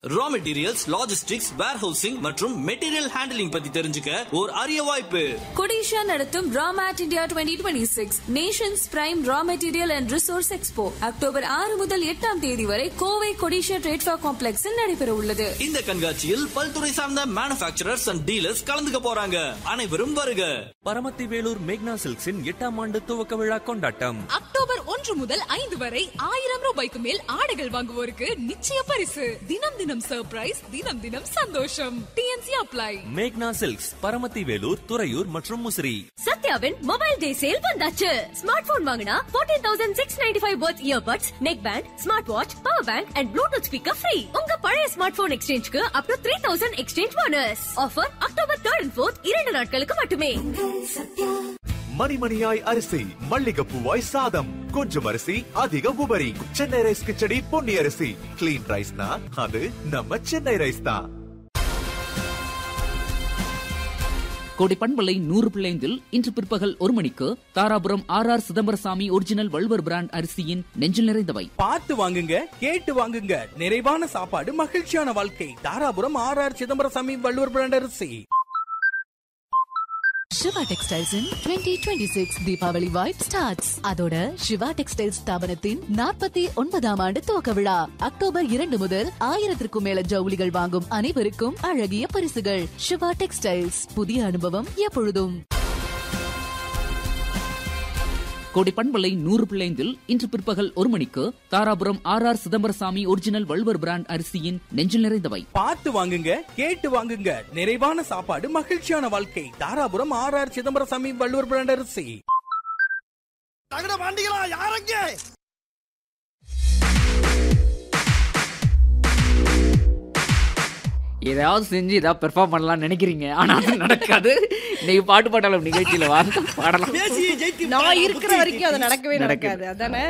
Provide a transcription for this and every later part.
ரா materials logistics warehousing மற்றும் material handling பத்தி தெரிஞ்சுக்க ஒரு அரிய வாய்ப்பு கொடிஷா நடத்தும் ராமேட் India twenty twenty six nations prime raw material and resource expo October ஆறு முதல் எட்டாம் தேதி வரை கோவை கொடிஷா ட்ரேட்ஃபா காம்ப்ளெக்ஸில் நடைபெற உள்ளது இந்த கண்காட்சியில் பல்துறை சார்ந்த மேனுபேக்சரர்ஸ் அண்ட் டீலர்ஸ் கலந்துக்க போறாங்க அனைவரும் வருக பரமத்தி வேலூர் மேக்னா சில்க்ஸின் எட்டாம் ஆண்டு துவக்க விழா கொண்டாட்டம் அக்டோபர் ஒன்று முதல் ஐந்து வரை ஆயிரம் ரூபாய்க்கு மேல் ஆடைகள் வாங்குவோருக்கு நிச்சய பரிசு தினம் தினம் சர்ப்ரைஸ் தினம் தினம் சந்தோஷம் டிஎன்சி அப்ளை மேக்னா சில்க்ஸ் பரமத்தி வேலூர் துறையூர் மற்றும் முசிறி சத்யாவின் மொபைல் டே சேல் வந்தாச்சு ஸ்மார்ட் போன் வாங்கினா fourteen thousand six ninety five worth earbuds neck band smart watch power bank and Bluetooth speaker free உங்க பழைய ஸ்மார்ட் போன் எக்ஸ்சேஞ்சுக்கு up to three thousand exchange bonus offer October third and fourth இரண்டு நாட்களுக்கு மட்டுமே மணிமணியாய் அரிசி மல்லிகைப்பூவாய் சாதம் கொஞ்சம் அரிசி அதிக உபரி சென்னை ரைஸ் கிச்சடி பொன்னி அரிசி கிளீன் ரைஸ்னா அது நம்ம சென்னை ரைஸ் தான் கோடை பண்பலை நூறு பிள்ளைந்தில் இன்று பிற்பகல் ஒரு மணிக்கு Dharapuram R R Chidambarasamy original Valluvar brand அரிசியின் நெஞ்சில் நிறைந்தவை பார்த்து வாங்குங்க கேட்டு வாங்குங்க நிறைவான சாப்பாடு மகிழ்ச்சியான வாழ்க்கை Dharapuram R R Chidambarasamy Valluvar brand அரிசி Siva textiles twenty twenty six Deepavali vibe starts அதோட சிவா டெக்ஸ்டைல்ஸ் ஸ்தாபனத்தின் நாற்பத்தி ஒன்பதாம் ஆண்டு துவக்க விழா அக்டோபர் இரண்டு முதல் ஆயிரத்திற்கும் மேல ஜவுளிகள் வாங்கும் அனைவருக்கும் அழகிய பரிசுகள் சிவா டெக்ஸ்டைல்ஸ் புதிய அனுபவம் எப்பொழுதும் கோடை பண்பலை நூறு பிள்ளைந்தில் இன்று பிற்பகல் ஒரு மணிக்கு Dharapuram R R Chidambarasamy original Valluvar brand அரிசியின் நெஞ்சில் நிறைந்தவை பார்த்து வாங்குங்க கேட்டு வாங்குங்க நிறைவான சாப்பாடு மகிழ்ச்சியான வாழ்க்கை Dharapuram R R Chidambarasamy Valluvar brand அரிசி தகட பாண்டிகளா யாரங்க ஏதாவது செஞ்சு ஏதாவது பெர்ஃபார்ம் பண்ணலாம்னு நினைக்கிறீங்க ஆனா அது நடக்காது இன்னைக்கு பாட்டு பாடலாம் நிகழ்ச்சியில வாங்க பாடலாம் பேசி ஜெயித்து நான் இருக்கிற வரைக்கும் அது நடக்கவே நடக்காது. நடக்காது அதானே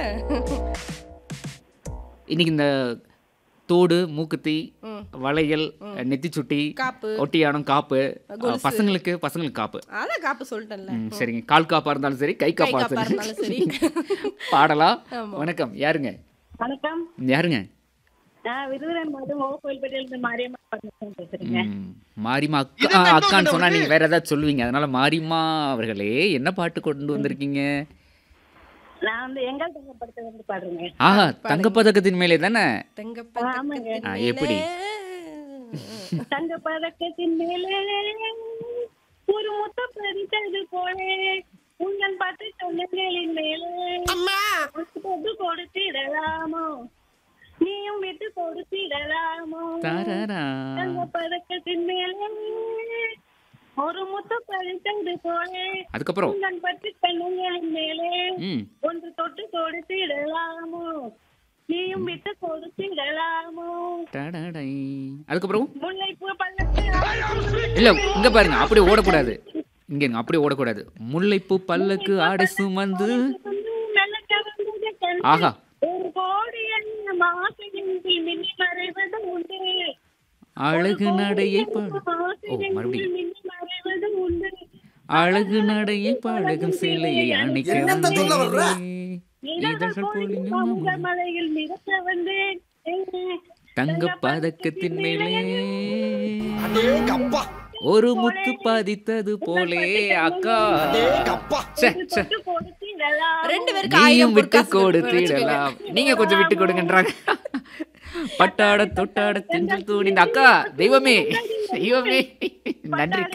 இன்னைக்கு இந்த தோடு மூக்குத்தி வளையல் நெத்தி சுட்டி காப்பு. ஒட்டியானம் காப்பு கொலுசு. பசங்களுக்கு பசங்களுக்கு காப்பு அதான் காப்பு சொல்லிட்டேன்ல ம், சரிங்க கால் காப்பா இருந்தாலும் சரி கை காப்பா காப்பா இருந்தாலும் இருந்தாலும் சரி பாடலாம் ஆமா. வணக்கம் யாருங்க வணக்கம் யாருங்க நான் விருதுரன் மாதம் கோயில்பேட்டையில இருந்து மாரியம்மா பரமேஸ்வரன் பேசுறேங்க ம், மாரிமா அக்கா ஆ, அக்கான்னு சொன்னா நீங்க வேற ஏதாவது சொல்லுவீங்க அதனால மாரிமா அவர்களே என்ன பாட்டு கொண்டு வந்திருக்கீங்க நான் வந்து எங்கள் தங்க படத்தை வந்து பாடுறேங்க ஆஹா தங்கப்பதக்கத்தின் மேலே தானே ஆமாங்க ஆ, எப்படி தங்க பதக்கத்தின் மேலே ஒரு முத்த பறித்தது போலே உங்கள் பத்து சொன்னங்களின் மேலே உனக்கு தொட்டு கொடுத்திடலாமோ நீயும் விட்டு கொடுத்திடலாமோ தாராரா. தங்க பதக்கத்தின் மேலே ஒரு முத்த பறித்தது போலே அதுக்கப்புறம் உங்கள் பத்து கண்ணுங்களின் மேலே ம் ஒன்று தொட்டு கொடுத்திடலாமோ நீயும் விட்டு கொடுத்திடலாமோ டாடாடை. அதுக்கப்புறம் முல்லைப்பூ பள்ளத்து இல்ல இங்க பாருங்க அப்படியே ஓடக்கூடாது இங்க இருங்க அப்படியே ஓடக்கூடாது முல்லைப்பூ பல்லக்கு ஆடை சுமந்து மெல்ல கவர்ந்தது கண்டு ஆஹா ஒரு கோடி எண்ண மாசையின் மின்னி மறைவது உண்டு அழகு நடையை பாடு ஓ மறுபடியும் மின்னி மறைவது உண்டு அழகு நடையை பழகும் சிலையை அணைக்க என்னத்த சொல்ல வர்ற? இதழ்கள் பொழியும் மாமலர். மலையில் மிதக்க வந்தேன் தங்க பதக்கத்தின் மேலே அப்பா ஒரு முத்து பதித்தது போலே அக்கா அப்பா ச்சே, ச்சே. ரெண்டு பேருக்கு நீயும் ஆயிரம் விட்டு பொற்காசு கொடுத்திடலாம் நீங்க கொஞ்சம் விட்டு கொடுங்கன்றாங்க பட்டாட தொட்டாட திஞ்சல் தூணி இந்த அக்கா தெய்வமே தெய்வமே நன்றிக்கா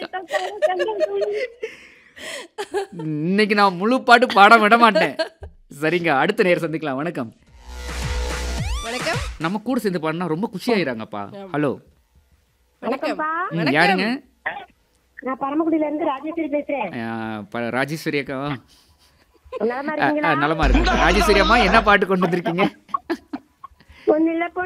இன்னைக்கு நான் முழு பாட்டு பாட விட மாட்டேன் சரிங்க அடுத்த நேரம் சந்திக்கலாம் வணக்கம் வணக்கம் நம்ம கூட சேர்ந்து பாடினா ரொம்ப குஷி ஆயிராங்கப்பா ஹலோ வணக்கம் ம், யாருங்க நான் பரமக்குடியில இருந்து ராஜேஸ்வரி பேசுறேன் ஆ, ப- ராஜேஸ்வரி அக்கா நலமா ஆ, ஆ, நலமா இருக்கு ராஜேஸ்வரி அம்மா என்ன பாட்டு கொண்டு வந்திருக்கீங்க ஒன்னு இல்ல